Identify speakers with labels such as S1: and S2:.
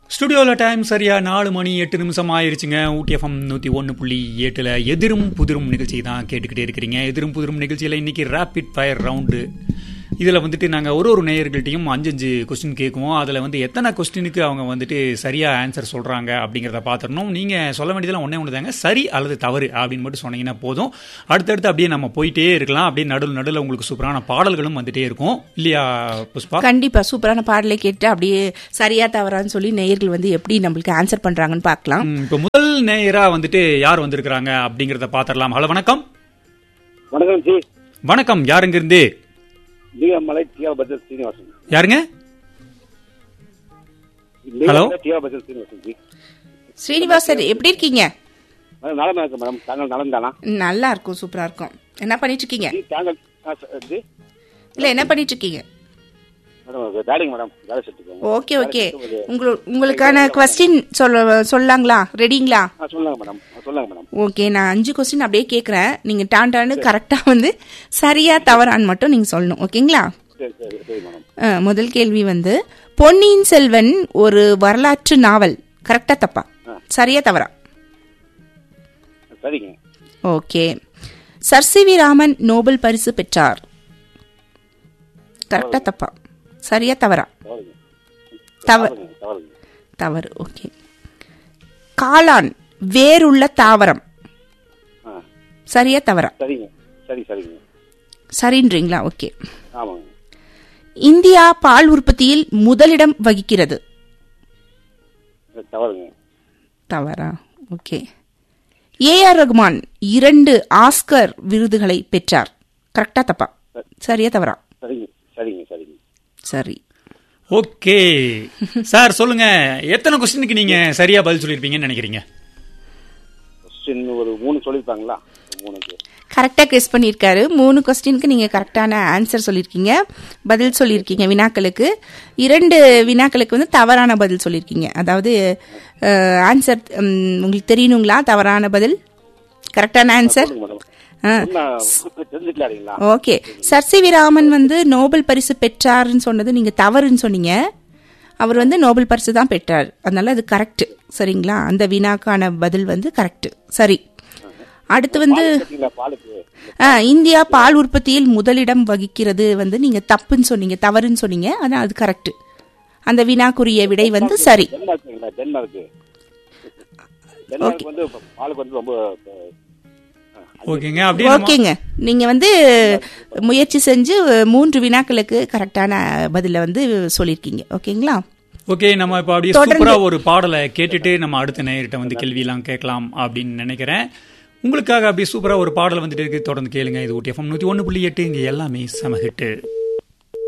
S1: ஸ்டுடியோவில் டைம் சரியா நாலு மணி எட்டு நிமிஷம் ஆயிருச்சுங்க ஊட்டி எஃப்எம் நூற்றி ஒன்று புள்ளி எட்டில் எதிரும் புதிரும் நிகழ்ச்சி தான் கேட்டுக்கிட்டே இருக்கிறீங்க எதிரும் புதிரும் நிகழ்ச்சியில் இன்னைக்கு ரேபிட் ஃபயர் ரவுண்டு இதில் வந்துட்டு நாங்கள் ஒரு ஒரு நேயர்கள்ட்டையும் அஞ்சு அஞ்சு கொஸ்டின் கேட்குவோம் அதில் வந்து எத்தனை கொஸ்டினுக்கு அவங்க வந்துட்டு சரியாக ஆன்சர் சொல்கிறாங்க அப்படிங்கிறத பார்த்துடணும் நீங்கள் சொல்ல வேண்டியதெல்லாம் ஒன்றே ஒன்று தாங்க சரி அல்லது தவறு அப்படின்னு மட்டும் சொன்னீங்கன்னா போதும் அடுத்தடுத்து அப்படியே நம்ம போயிட்டே இருக்கலாம் அப்படியே நடுவில் நடுவில் உங்களுக்கு சூப்பரான பாடல்களும் வந்துட்டே இருக்கும் இல்லையா புஷ்பா
S2: கண்டிப்பா சூப்பரான பாடலை கேட்டு அப்படியே சரியா தவறான்னு சொல்லி நேயர்கள் வந்து எப்படி நம்மளுக்கு ஆன்சர் பண்றாங்கன்னு பார்க்கலாம்
S1: ம், இப்போ முதல் நேயரா வந்துட்டு யார் வந்திருக்கிறாங்க அப்படிங்கறத பாத்திரலாம் ஹலோ வணக்கம்
S3: வணக்கம் ஜி
S1: வணக்கம் யாருங்க இருந்து
S3: நீலமலை டிஆர் பஜல் சீனிவாசன்
S1: யாருங்க Hello?
S3: நீலமலை டிஆர் பஜல் சீனிவாசன் ஜி
S2: ஸ்ரீனிவாசன் எப்படி இருக்கீங்க
S3: மேடம் நலமா இருக்கு மேடம் தாங்கள் நலம் தானா
S2: நல்லா இருக்கும் சூப்பரா இருக்கும் என்ன பண்ணிட்டு இருக்கீங்க
S3: ஜி தாங்கள் ஆ, ச- ஜி
S2: இல்ல என்ன பண்ணிட்டு இருக்கீங்க
S3: மேடம் வேலைங்க மேடம் வேலை செஞ்சுக்கோங்க
S2: ஓகே ஓகே உங்களு உங்களுக்கான கொஸ்டின் சொல்ல சொல்லலாங்களா ரெடிங்களா
S3: ஆ சொல்லுங்க மேடம் ஆ, சொல்லுங்க மேடம்
S2: ஓகே நான் அஞ்சு கொஸ்டின் அப்படியே கேட்குறேன் நீங்க டாண்டான்னு கரெக்டா வந்து சரியா தவறான்னு மட்டும் நீங்க சொல்லணும் ஓகேங்களா
S3: சரி சரி சரி மேடம்
S2: அஹ், முதல் கேள்வி வந்து பொன்னியின் செல்வன் ஒரு வரலாற்று நாவல் கரெக்டா தப்பா சரியா தவறா
S3: சரிங்க
S2: okay sir C V Raman நோபல் பரிசு பெற்றார் கரெக்டா தப்பா சரியா தவறா
S3: தவறுங்க
S2: தவறு
S3: தவறுங்க தவறுங்க
S2: தவறு ஓகே காளான் வேருள்ள தாவரம்
S3: ஆ
S2: சரியா தவறா
S3: சரிங்க சரி சரிங்க
S2: சரின்றீங்களா ஓகே
S3: ஆமாங்க
S2: இந்தியா பால் உற்பத்தியில் முதலிடம் வகிக்கிறது
S3: சரி, தவறுங்க
S2: தவறா ஓகே ஏ ஆர் ரகுமான் இரண்டு ஆஸ்கர் விருதுகளை பெற்றார் கரெக்டா தப்பா சரியா தவறா
S3: சரிங்க சரிங்க சரிங்க
S2: சரி
S1: ஓகே சார் சொல்லுங்க எத்தனை கொஸ்டினுக்கு நீங்க சரியா பதில் சொல்லியிருப்பீங்கன்னு நினைக்கிறீங்க
S3: கொஸ்டின் ஒரு மூணு சொல்லியிருப்பாங்களா மூணுக்கு
S2: கரெக்டா கெஸ் பண்ணியிருக்காரு மூணு கொஸ்டினுக்கு நீங்க கரெக்டான ஆன்சர் சொல்லியிருக்கீங்க பதில் சொல்லியிருக்கீங்க வினாக்களுக்கு இரண்டு வினாக்களுக்கு வந்து தவறான பதில் சொல்லியிருக்கீங்க அதாவது ஆன்சர் உங்களுக்கு தெரியணுங்களா தவறான பதில் கரெக்டான ஆன்சர்
S3: சொல்லுங்க மேடம்
S2: ஆ
S3: ஒன்னா தெரிஞ்சுக்கலாங்களா
S2: okay sir C V Raman வந்து நோபல் பரிசு பெற்றாருன்னு சொன்னது நீங்க தவறுன்னு சொன்னீங்க அவர் வந்து நோபல் பரிசு தான் பெற்றார் அதனால அது கரெக்ட் சரிங்களா அந்த வினாக்கான பதில் வந்து கரெக்ட் சரி அடுத்து வந்து
S3: கேட்டீங்களா பாலுக்கு
S2: ஆ, இந்தியா பால் உற்பத்தியில் முதலிடம் வகிக்கிறது வந்து நீங்க தப்புன்னு சொன்னீங்க தவறுன்னு சொன்னீங்க ஆனா அது கரெக்ட் அந்த வினாக்குரிய விடை வந்து சரி
S3: டென்மார்க்குங்களா டென்மார்க்கு டென்மார்க் வந்து பாலுக்கு வந்து ரொம்ப அஹ்,
S1: ஓகேங்க அப்படியே நம்ம-
S2: ஓகேங்க நீங்க வந்து முயற்சி செஞ்சு மூன்று வினாக்களுக்கு கரெக்டான பதில வந்து சொல்லியிருக்கீங்க ஓகேங்களா
S1: ஓகே நம்ம இப்போ அப்படியே
S2: தொடர்ந்து-
S1: சூப்பரா ஒரு பாடலை கேட்டுட்டு நம்ம அடுத்த நேயர்கிட்ட வந்து கேள்வியெல்லாம் கேட்கலாம் அப்படின்னு நினைக்கிறேன் உங்களுக்காக அப்படியே சூப்பரா ஒரு பாடல் வந்துட்டு இருக்கு தொடர்ந்து கேளுங்க இது ஊட்டி எஃப்எம் நூற்றி ஒன்று புள்ளி எட்டு இங்கே எல்லாமே செம ஹிட்டு